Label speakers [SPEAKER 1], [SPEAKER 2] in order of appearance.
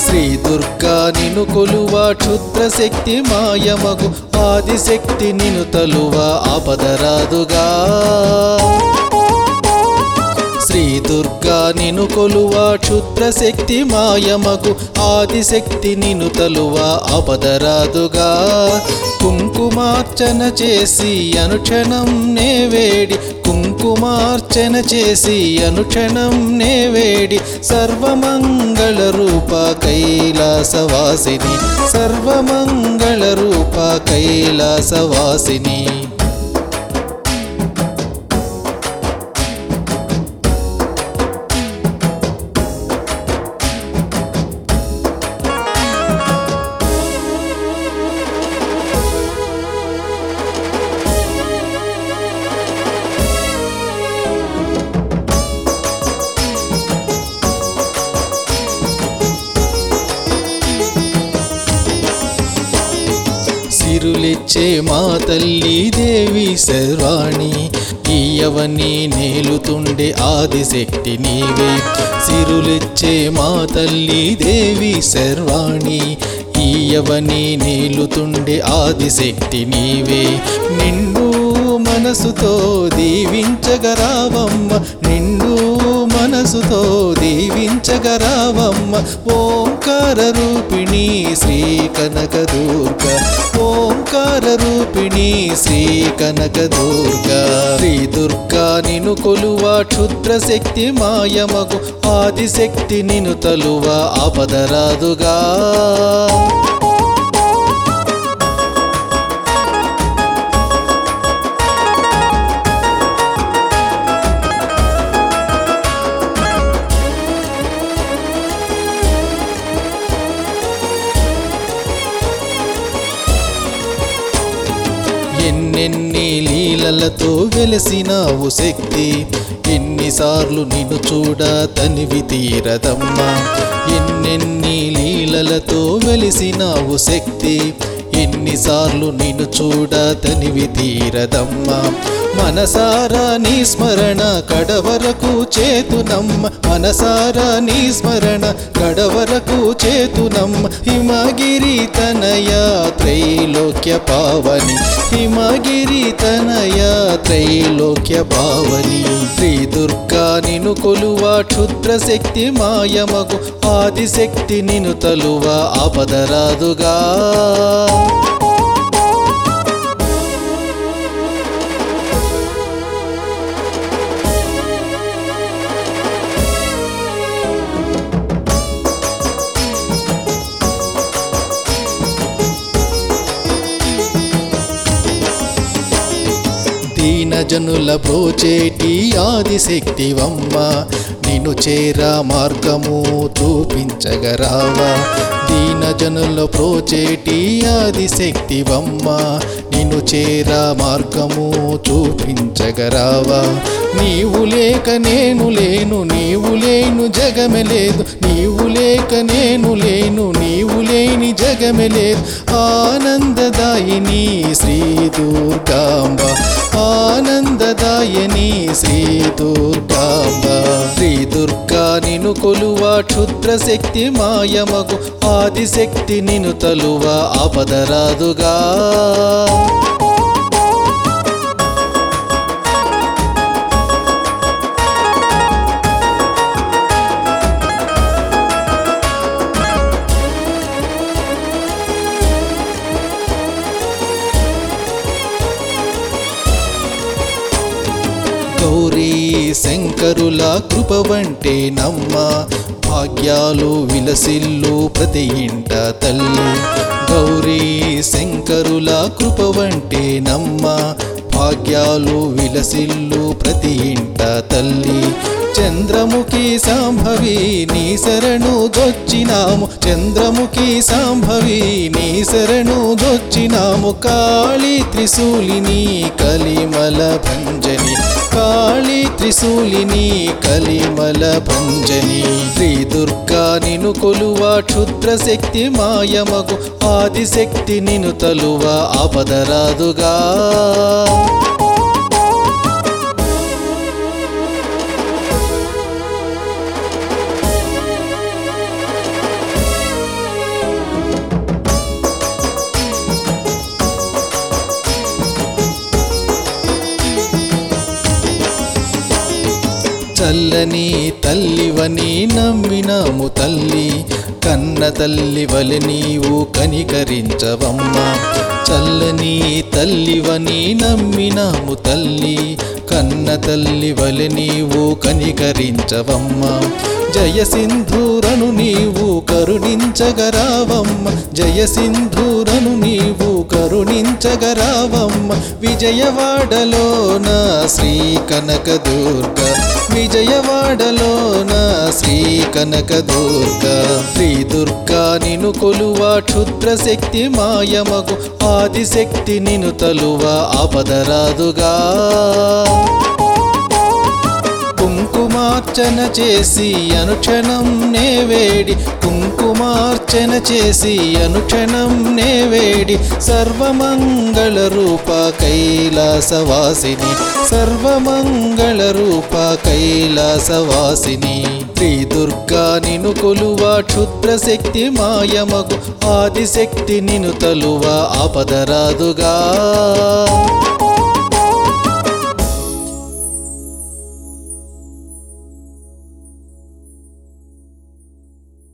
[SPEAKER 1] శ్రీ దుర్గా నిను కొలువ క్షుద్ర శక్తి మాయమగు ఆదిశక్తి నిను తలువ ఆపదరాదుగా శ్రీ దుర్గా నిను కొలువ క్షుద్ర శక్తి మాయమగు ఆదిశక్తి నిను తలువ ఆపదరాదుగా కుంకుమార్చన చేసి అనుక్షణం నే వేడి కుంకుమార్చన చేసి అనుక్షణం నే వేడి సర్వమంగళ రూప కైలాసవాసిని సర్వమంగళ రూప కైలాసవాసిని సిరులిచ్చే మా తల్లి దేవి సర్వాణి ఈయవని నేలుతుండే ఆదిశక్తి నీవే సిరులిచ్చే మా తల్లి దేవి సర్వాణి ఈయవని నేలుతుండే ఆదిశక్తి నీవే నిండు మనసుతో దీవించగరావమ్మ నిండు మనసుతో దీవించగరావమ్మ ఓంకార రూపిణి శ్రీ కనక దుర్గ ఓంకార రూపిణి శ్రీ కనక దుర్గ శ్రీ దుర్గా నిను కొలువ క్షుద్ర శక్తి మాయమగు ఆదిశక్తి నిను తలువ ఆపదరాదుగా ఎన్నెన్ని లీలలతో వెలసినావు శక్తి ఎన్నిసార్లు నిన్ను చూడ తనివి తీరదమ్మా ఎన్నెన్ని లీలలతో వెలిసినావు శక్తి ఎన్నిసార్లు నిన్ను చూడ తనివి తీరదమ్మా మనసారా నీ స్మరణ కడవరకు చేతునమ్మ మనసారా నీ స్మరణ కడవరకు చేతునమ్మ హిమగిరి తనయ త్రైలోక్య పావని హిమగిరి తనయ త్రైలోక్య పావని శ్రీ దుర్గా నిను కొలువ క్షుద్ర శక్తి మాయమగు ఆదిశక్తి నిను తలువ ఆపదరాదుగా దీనజనుల బ్రోచేటి ఆదిశక్తివమ్మ నిన్ను చేరా మార్గము చూపించగరావా దీనజనుల ప్రోచేటి ఆదిశక్తివమ్మ నిన్ను చేరా మార్గము చూపించగరావా నీవు లేక నేను లేను నీవు లేను జగమే లేదు నీవు లేక నేను లేను నీవు లేని జగమే లేదు ఆనందదాయిని శ్రీ దుర్గాంబ ఆనందదాయని శ్రీ దుర్గాంబ శ్రీ దుర్గా నిను కొలువ క్షుద్ర శక్తి మాయమగు ఆదిశక్తి నిను తలువ ఆపదరాదుగా గౌరీ శంకరుల కృప వంటే నమ్మ భాగ్యాలు విలసిల్లు ప్రతి ఇంట తల్లి గౌరీ శంకరుల కృప వంటే నమ్మ భాగ్యాలు విలసిల్లు ప్రతి ఇంట తల్లి చంద్రముఖి సాంభవి నీ శరణు దొచ్చినాము చంద్రముఖి సాంభవి నీ శరణు దొచ్చినాము కాళీ త్రిశూలిని కలిమల భంజని కాళీ త్రిశూలిని కలిమల భంజని శ్రీ దుర్గా నిను కొలువ క్షుద్ర శక్తి మాయమగు ఆదిశక్తి నిను తలువ ఆపదరాదుగా చల్లని తల్లివని నమ్మినాము తల్లి కన్న తల్లి వలె నీవు కనికరించవమ్మా చల్లని తల్లివని నమ్మినాము తల్లి కన్న తల్లి వలె నీవు కనికరించవమ్మా జయ సింధూరను నీవు కరుణించగరావమ్మ జయ సింధూరను నీవు కరుణించగరావమ్మ విజయవాడలోన శ్రీ కనక దుర్గ విజయవాడలోన శ్రీ కనక దుర్గ శ్రీ దుర్గా నిను కొలువ క్షుద్ర శక్తి మాయమగు ఆదిశక్తి నిను తలువ ఆపదరాదుగా కుంకుమార్చన చేసి అనుక్షణం నే వేడి కుంకుమార్చన చేసి అనుక్షణం నే వేడి సర్వమంగళ రూప కైలాసవాసిని సర్వమంగళ రూప కైలాసవాసిని శ్రీ దుర్గా నిను కొలువ క్షుద్ర శక్తి మాయమగు ఆదిశక్తి నిను తలువ ఆపదరాదుగా